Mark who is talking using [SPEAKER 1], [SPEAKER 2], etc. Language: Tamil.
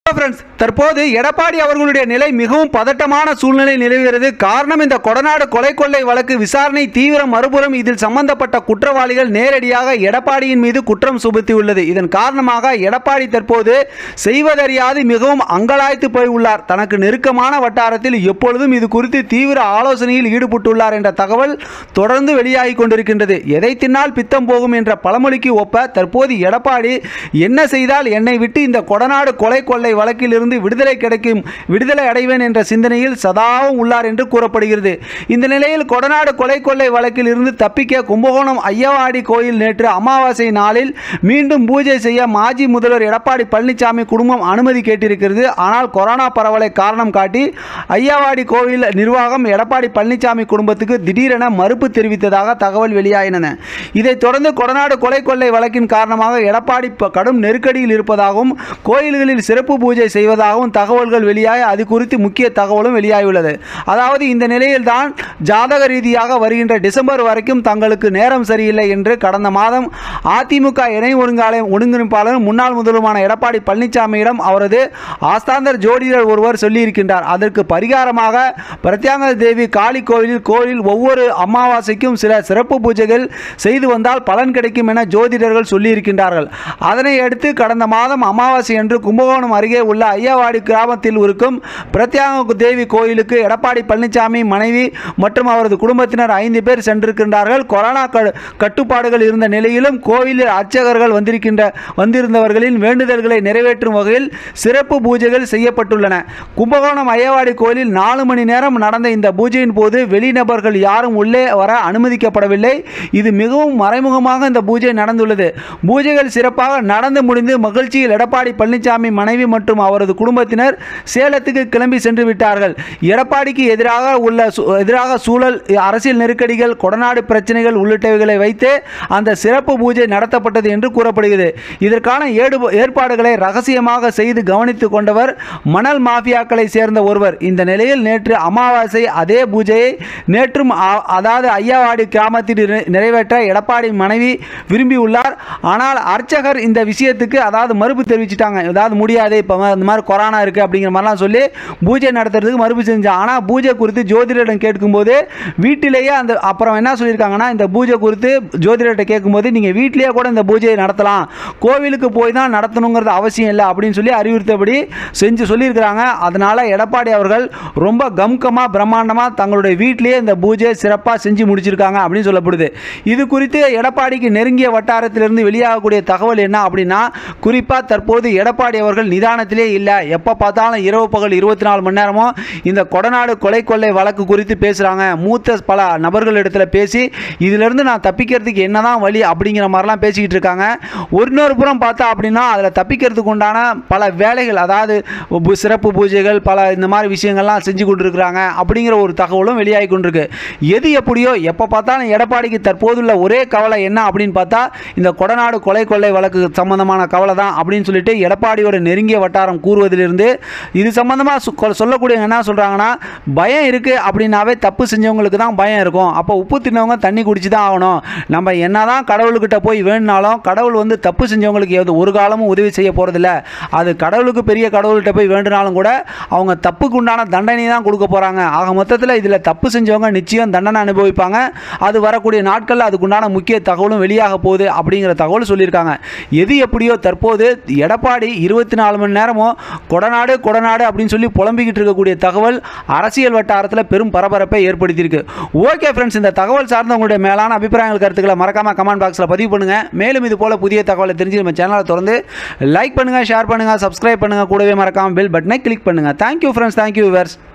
[SPEAKER 1] ஃப்ரெண்ட்ஸ் தற்போது எடப்பாடி அவர்களுடைய நிலை மிகவும் பதட்டமான சூழ்நிலை நிலவுகிறது காரணம் இந்த கொடநாடு கொலை கொள்ளை வழக்கு விசாரணை தீவிரம் மறுபுறம் இதில் சம்பந்தப்பட்ட குற்றவாளிகள் நேரடியாக எடப்பாடியின் மீது குற்றம் சுமத்தியுள்ளது இதன் காரணமாக எடப்பாடி தற்போது செய்வதறியாது மிகவும் அங்கலாய்த்து போய் உள்ளார் தனக்கு நெருக்கமான வட்டாரத்தில் எப்பொழுதும் இது குறித்து தீவிர ஆலோசனையில் ஈடுபட்டுள்ளார் என்ற தகவல் தொடர்ந்து வெளியாகி கொண்டிருக்கின்றது எதை தின்னால் பித்தம் போகும் என்ற பழமொழிக்கு ஒப்ப தற்போது எடப்பாடி என்ன செய்தால் என்னை விட்டு இந்த கொடநாடு கொலை கொள்ளை வழக்கிலிருந்து விடுதலை கிடைக்கும் விடுதலை அடைவேன் என்ற சிந்தனையில் சதாவும் உள்ளார் என்று கூறப்படுகிறது இந்த நிலையில் கொடநாடு கொலை கொள்ளை வழக்கில் இருந்து தப்பிக்க கும்பகோணம் ஐயவாடி கோயில் நேற்று அமாவாசை நாளில் மீண்டும் பூஜை செய்ய மாஜி முதல்வர் எடப்பாடி பழனிசாமி குடும்பம் அனுமதி கேட்டிருக்கிறது ஆனால் கொரோனா பரவலை காரணம் காட்டி ஐயாவாடி கோவில் நிர்வாகம் எடப்பாடி பழனிசாமி குடும்பத்துக்கு திடீரென மறுப்பு தெரிவித்ததாக தகவல் வெளியாயின இதைத் தொடர்ந்து கொடநாடு கொலை கொள்ளை வழக்கின் காரணமாக எடப்பாடி ப- கடும் நெருக்கடியில் இருப்பதாகவும் கோயில்களில் சிறப்பு பூஜை செய்வதாகவும் தகவல்கள் வெளியாகி அது குறித்து முக்கிய தகவலும் வெளியாகியுள்ளது அதாவது இந்த நிலையில்தான் ஜாதக ரீதியாக வருகின்ற டிசம்பர் வரைக்கும் தங்களுக்கு நேரம் சரியில்லை என்று கடந்த மாதம் அதிமுக இணை ஒருங்காலை ஒருங்கிணைப்பாளரும் முன்னாள் முதல்வருமான எடப்பாடி பழனிசாமியிடம் அவரது ஆஸ்தாந்தர் ஜோடியர் ஒருவர் சொல்லியிருக்கின்றார் அதற்கு பரிகாரமாக பிரத்யாங்க தேவி காளி கோவிலில் கோயிலில் ஒவ்வொரு அமாவாசைக்கும் சில சிறப்பு பூஜைகள் செய்து வந்தால் பலன் கிடைக்கும் என ஜோதிடர்கள் சொல்லியிருக்கின்றார்கள் அதனை அடுத்து கடந்த மாதம் அமாவாசை அன்று கும்பகோணம் அருகே உள்ள ஐயாவாடி கிராமத்தில் இருக்கும் பிரத்யாக தேவி கோயிலுக்கு எடப்பாடி பழனிசாமி மனைவி மற்றும் அவரது குடும்பத்தினர் ஐந்து பேர் சென்றிருக்கின்றார்கள் கொரோனா க- கட்டுப்பாடுகள் இருந்த நிலையிலும் கோயிலில் அர்ச்சகர்கள் வந்திருக்கின்ற வந்திருந்தவர்களின் வேண்டுதல்களை நிறைவேற்றும் வகையில் சிறப்பு பூஜைகள் செய்யப்பட்டுள்ளன கும்பகோணம் ஐயவாடி கோயிலில் நாலு மணி நேரம் நடந்த இந்த பூஜையின் போது வெளிநபர்கள் யாரும் உள்ளே வர அனுமதிக்கப்படவில்லை இது மிகவும் மறைமுகமாக இந்த பூஜை நடந்துள்ளது பூஜைகள் சிறப்பாக நடந்து முடிந்து மகிழ்ச்சியில் எடப்பாடி பழனிசாமி மனைவி மற்றும் அவரது குடும்பத்தினர் சேலத்துக்கு கிளம்பி சென்று விட்டார்கள் எடப்பாடிக்கு எதிராக உள்ள சூ- எதிராக சூழல் அரசியல் நெருக்கடிகள் கொடநாடு பிரச்சனைகள் உள்ளிட்டவைகளை வைத்து அந்த சிறப்பு பூஜை நடத்தப்பட்டது என்று கூறப்படுகிறது இதற்கான ஏடு ஏற்பாடுகளை ரகசியமாக செய்து கவனித்துக் கொண்டவர் மணல் மாஃபியாக்களை சேர்ந்த ஒருவர் இந்த நிலையில் நேற்று அமாவாசை அதே பூஜையை நேற்றும் அ- அதாவது ஐயாவாடி கிராமத்தில் நிறை- நிறைவேற்ற எடப்பாடி மனைவி விரும்பியுள்ளார் ஆனால் அர்ச்சகர் இந்த விஷயத்துக்கு அதாவது மறுப்பு தெரிவிச்சிட்டாங்க அதாவது முடியாது இப்போ இந்த மாதிரி கொரோனா இருக்குது அப்படிங்கிற மாதிரிலாம் சொல்லி பூஜை நடத்துறதுக்கு மறுப்பு செஞ்சாங்க ஆனால் பூஜை குறித்து ஜோதிடரிடம் கேட்கும்போது வீட்டிலேயே அந்த அப்புறம் என்ன சொல்லியிருக்காங்கன்னா இந்த பூஜை குறித்து ஜோதிடர்கிட்ட கேட்கும்போது நீங்கள் வீட்டிலேயே கூட இந்த பூஜையை நடத்தலாம் கோவிலுக்கு போய் தான் நடத்தணுங்கிறது அவசியம் இல்லை அப்படின்னு சொல்லி அறிவுறுத்தபடி செஞ்சு சொல்லியிருக்கிறாங்க அதனால் எடப்பாடி அவர்கள் ரொம்ப கம்கமாக பிரம்மாண்டமாக தங்களுடைய வீட்டிலேயே இந்த பூஜையை சிறப்பாக செஞ்சு முடிச்சிருக்காங்க அப்படின்னு சொல்லப்படுது இது குறித்து எடப்பாடிக்கு நெருங்கிய வட்டாரத்திலிருந்து வெளியாகக்கூடிய தகவல் என்ன அப்படின்னா குறிப்பாக தற்போது எடப்பாடி அவர்கள் நிதானத்திலே இல்லை எப்போ பார்த்தாலும் இரவு பகல் இருபத்தி நாலு மணி நேரமும் இந்த கொடநாடு கொலை கொள்ளை வழக்கு குறித்து பேசுகிறாங்க மூத்த பல நபர்கள் இடத்துல பேசி இதிலிருந்து நான் தப்பிக்கிறதுக்கு என்னதான் வழி அப்படிங்கிற மாதிரிலாம் பேசிக்கிட்டு இருக்காங்க ஒரு இன்னொரு புறம் பார்த்தா அப்படின்னா அதில் தப்பிக்கிறதுக்கு உண்டான பல வேலைகள் அதாவது பு- சிறப்பு பூஜைகள் பல இந்த மாதிரி விஷயங்கள்லாம் செஞ்சு கொண்டிருக்கிறாங்க அப்படிங்கிற ஒரு தகவலும் வெளியாகி கொண்டிருக்கு எது எப்படியோ எப்போ பார்த்தாலும் எடப்பாடிக்கு தற்போதுள்ள ஒரே கவலை என்ன அப்படின்னு பார்த்தா இந்த கொடநாடு கொலை கொள்ளை வழக்கு சம்பந்தமான கவலை தான் அப்படின்னு சொல்லிட்டு எடப்பாடியோட நெருங்கிய வட்டாரம் கூறுவதிலிருந்து இது சம்பந்தமாக சொல்லக்கூடிய என்ன சொல்கிறாங்கன்னா பயம் இருக்குது அப்படின்னாவே தப்பு செஞ்சவங்களுக்கு தான் பயம் இருக்கும் அப்போ உப்பு தின்னவங்க தண்ணி குடிச்சு தான் ஆகணும் நம்ம என்னதான் கடவுள்கிட்ட போய் வேணுனாலும் கடவுள் வந்து தப்பு செஞ்சவங்களுக்கு எது ஒரு காலமும் உதவி செய்ய போகிறதில்ல அது கடவுளுக்கு பெரிய கடவுள்கிட்ட போய் வேண்டுனாலும் கூட அவங்க தப்புக்கு உண்டான தண்டனை தான் கொடுக்க போகிறாங்க ஆக மொத்தத்தில் இதில் தப்பு செஞ்சவங்க நிச்சயம் தண்டனை அனுபவிப்பாங்க அது வரக்கூடிய நாட்களில் அதுக்குண்டான முக்கிய தகவலும் வெளியாக போகுது அப்படிங்கிற தகவல் சொல்லியிருக்காங்க எது எப்படியோ தற்போது எடப்பாடி இருபத்தி நாலு மணி நேரமும் கொடநாடு கொடநாடு அப்படின்னு சொல்லி புலம்பிக்கிட்டு இருக்கக்கூடிய தகவல் அரசியல் வட்டாரத்தில் பெரும் பரபரப்பை ஏற்படுத்தியிருக்கு ஓகே ஃப்ரெண்ட்ஸ் இந்த தகவல் சார்ந்த உங்களுடைய மேலான அபிப்பிராயங்கள் கருத்துக்களை மறக்காம கமெண்ட் பாக்ஸில் பதிவு பண்ணுங்க மேலும் இது போல புதிய தகவலை தெரிஞ்சு நம்ம சேனலை தொடர்ந்து லைக் பண்ணுங்க ஷேர் பண்ணுங்க சப்ஸ்கிரைப் பண்ணுங்க கூடவே மறக்காம பெல் பட்டனை கிளிக் பண்ணுங்க தேங்க்யூ ஃப்ரெண்ட்ஸ் தேங்க்யூ விவர்ஸ்